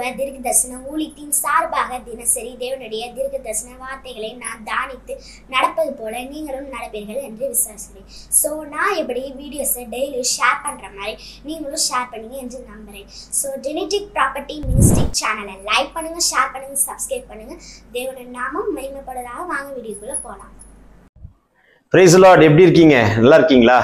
தீர்க்க தரிசன ஊழியத்தின் சார்பாக தினசரி தேவனுடைய தீர்க்க தரிசன வார்த்தைகளை நான் தானித்து நடப்பது போல நீங்களும் நடப்பீர்கள் என்று விசுவாசிக்கிறேன் ஸோ நான் எப்படி வீடியோஸை டெய்லி ஷேர் பண்ணுற மாதிரி நீங்களும் ஷேர் பண்ணுங்க என்று நம்புகிறேன் ஸோ ஜெனட்டிக் ப்ராப்பர்ட்டி மினிஸ்டிக் சேனலை லைக் பண்ணுங்க ஷேர் பண்ணுங்க சப்ஸ்கிரைப் பண்ணுங்க தேவனின் நாமம் மகிமைப்படுவதாக வாங்க வீடியோக்குள்ளே போகலாம் பிரைஸ் லார்ட் எப்படி இருக்கீங்க நல்லா இருக்கீங்களா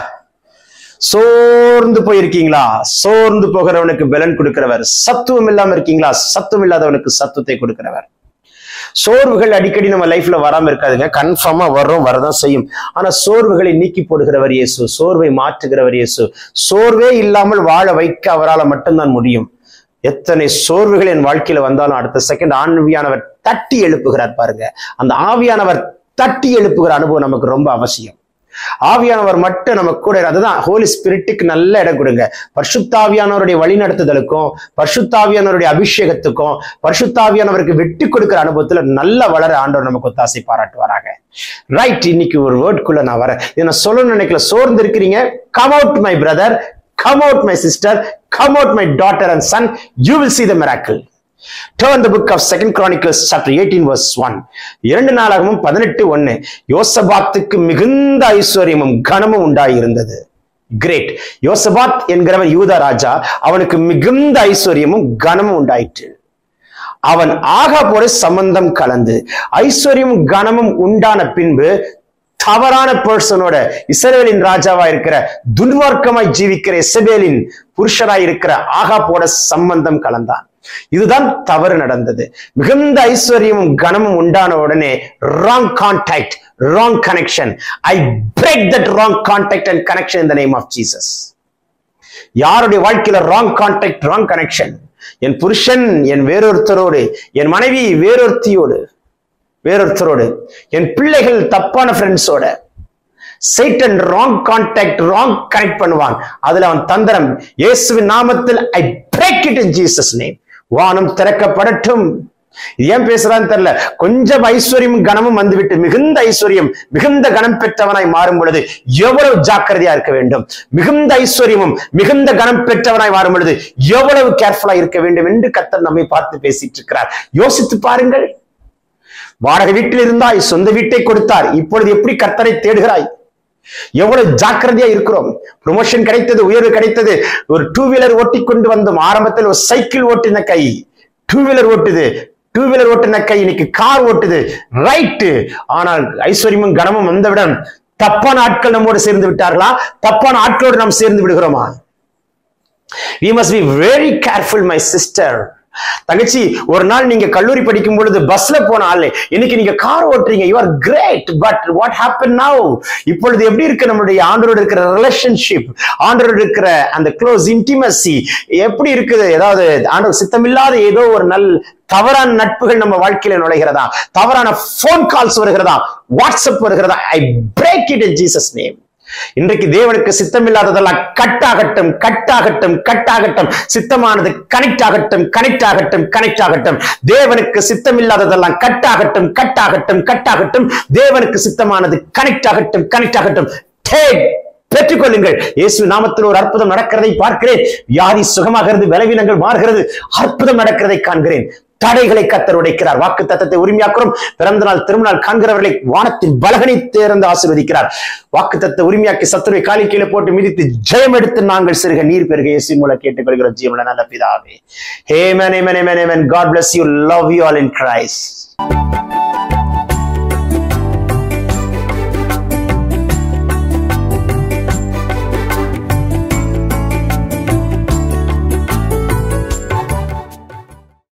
சோர்ந்து போயிருக்கீங்களா சோர்ந்து போகிறவனுக்கு பலன் கொடுக்கிறவர் சத்துவம் இல்லாம இருக்கீங்களா சத்துவம் இல்லாதவனுக்கு சத்துவத்தை கொடுக்கிறவர் சோர்வுகள் அடிக்கடி நம்ம லைஃப்ல வராம இருக்காதுங்க கன்ஃபார்மா வரும் வரதான் செய்யும் ஆனா சோர்வுகளை நீக்கி போடுகிறவர் இயேசு சோர்வை மாற்றுகிறவர் இயேசு சோர்வே இல்லாமல் வாழ வைக்க அவரால் மட்டும்தான் முடியும் எத்தனை சோர்வுகள் என் வாழ்க்கையில வந்தாலும் அடுத்த செகண்ட் ஆன்வியானவர் தட்டி எழுப்புகிறார் பாருங்க அந்த ஆவியானவர் தட்டி எழுப்புகிற அனுபவம் நமக்கு ரொம்ப அவசியம் ஆவியானவர் மட்டும் நம்ம கூட இரு- அதுதான் ஹோலி ஸ்பிரிட்டுக்கு நல்ல இடம் கொடுங்க பரிசுத்தாவியானவருடைய வழிநடத்துதலுக்கும் பரிசுத்தாவியானவருடைய அபிஷேகத்துக்கும் பரிசுத்தாவியானவருக்கு வெட்டி கொடுக்கிற அனுபவத்துல நல்ல வளர ஆண்டவர் நமக்கு ஒத்தாசை பாராட்டுவாராங்க ரைட் இன்னைக்கு ஒரு வேர்ட்குள்ள நான் வரேன் இதை நான் சொல்லணும்னு நினைக்கல சோர்ந்து இருக்கிறீங்க come out my brother come out my sister come out my daughter and son you will see the miracle Turn the book of Second Chronicles chapter 18 verse 1. இரண்டு நாளாகவும் பதினெட்டு ஒன்னு யோசபாத்துக்கு மிகுந்த ஐஸ்வர்யமும் கனமும் உண்டாயிருந்தது கிரேட் யோசபாத் என்கிறவன் யூதா ராஜா அவனுக்கு மிகுந்த ஐஸ்வர்யமும் கனமும் உண்டாயிற்று அவன் ஆகாபோட சம்பந்தம் கலந்து ஐஸ்வர்யமும் கனமும் உண்டான பின்பு தவறான பர்சனோட இஸ்ரவேலின் ராஜாவா இருக்கிற துன்மார்க்கமாய் ஜீவிக்கிற இசபேலின் புருஷராய் இருக்கிற ஆகாபோட சம்பந்தம் கலந்தான் இதுதான் தவறு நடந்தது மிகுந்த ஐஸ்வர்யமும் கனமும் உண்டான உடனே wrong contact wrong connection I break that wrong contact and connection in the name of Jesus யாருடைய வாழ்க்கையில ராங் கான்டாக்ட் ராங் கனெக்ஷன் என் புருஷன் என் வேறொருத்தரோடு என் மனைவி வேறொருத்தியோடு வேறொருத்தரோடு என் பிள்ளைகள் தப்பான ஃப்ரெண்ட்ஸோட Satan wrong contact wrong connect பண்ணுவான் அதுல அவன் தந்திரம் இயேசுவின் நாமத்தில் I break it in Jesus name வானம் திறக்கப்படட்டும் இது ஏன் பேசுறான்னு தெரியல கொஞ்சம் ஐஸ்வர்யமும் கனமும் வந்துவிட்டு மிகுந்த ஐஸ்வர்யம் மிகுந்த கனம் பெற்றவனாய் மாறும் பொழுது எவ்வளவு ஜாக்கிரதையா இருக்க வேண்டும் மிகுந்த ஐஸ்வர்யமும் மிகுந்த கனம் பெற்றவனாய் மாறும் பொழுது எவ்வளவு கேர்ஃபுல்லா இருக்க வேண்டும் என்று கத்தர் நம்மை பார்த்து பேசிட்டு இருக்கிறார் யோசித்து பாருங்கள் வாடகை வீட்டில் இருந்தாய் சொந்த வீட்டை கொடுத்தார் இப்பொழுது எப்படி கர்த்தரை தேடுகிறாய் எவ்வளவு ஜாக்கிரதையா இருக்கிறோம் ப்ரொமோஷன் கிடைத்தது உயர்வு கிடைத்தது ஒரு டூ வீலர் ஓட்டி கொண்டு வந்தோம் ஆரம்பத்தில் ஒரு சைக்கிள் ஓட்டின கை டூ வீலர் ஓட்டுது டூ வீலர் ஓட்டின கை இன்னைக்கு கார் ஓட்டுது ரைட்டு ஆனால் ஐஸ்வர்யமும் கனமும் வந்தவிடம் தப்பான ஆட்கள் நம்மோடு சேர்ந்து விட்டார்களா தப்பான ஆட்களோடு நாம் சேர்ந்து விடுகிறோமா we must be very careful my sister தங்கச்சி ஒரு நாள் நீங்க கல்லூரி படிக்கும் பொழுது பஸ்ல போன ஆளு இன்னைக்கு நீங்க கார் ஓட்டுறீங்க you are great but what happen now இப்பொழுது எப்படி இருக்கு நம்மளுடைய ஆண்டோடு இருக்கிற ரிலேஷன்ஷிப் ஆண்டோடு இருக்கிற அந்த க்ளோஸ் இன்டிமசி எப்படி இருக்குது ஏதாவது ஆண்டவர் சித்தமில்லாத ஏதோ ஒரு நல் தவறான நட்புகள் நம்ம வாழ்க்கையில நுழைகிறதா தவறான போன் கால்ஸ் வருகிறதா வாட்ஸ்அப் வருகிறதா I break it in Jesus name இன்றைக்கு தேவனுக்கு சித்தமில்லாததெல்லாம் கட்டாகட்டும் கட்டாகட்டும் கட்டாகட்டும் சித்தமானது கனெக்ட் ஆகட்டும் கனெக்ட் ஆகட்டும் கனெக்ட் ஆகட்டும் தேவனுக்கு சித்தமில்லாததெல்லாம் கட்டாகட்டும் கட்டாகட்டும் கட்டாகட்டும் தேவனுக்கு சித்தமானது கனெக்ட் ஆகட்டும் கனெக்ட் ஆகட்டும் Take பெற்றுக்கொள்ளுங்கள் இயேசு நாமத்தில் ஒரு அற்புதம் நடக்கிறதை பார்க்கிறேன் வியாதி சுகமாகிறது பலவீனங்கள் மாறுகிறது அற்புதம் நடக்கிறதை காண்கிறேன் தடைகளை கத்தர் உடைக்கிறார் வாக்கு தத்தத்தை உரிமையாக்குறோம் பிறந்த நாள் திருமணால் காண்கிறவர்களை வானத்தின் பலகனை தேர்ந்து ஆசீர்வதிக்கிறார் வாக்கு தத்த உரிமையாக்கி சத்துருவை காலி கீழே போட்டு மிதித்து ஜெயம் எடுத்து நாங்கள் சிறுக நீர் பெருக இயேசு மூலம் கேட்டுக்கொள்கிறோம் ஜீவன நல்ல பிதாவே hey man hey man hey man God bless you love you all in Christ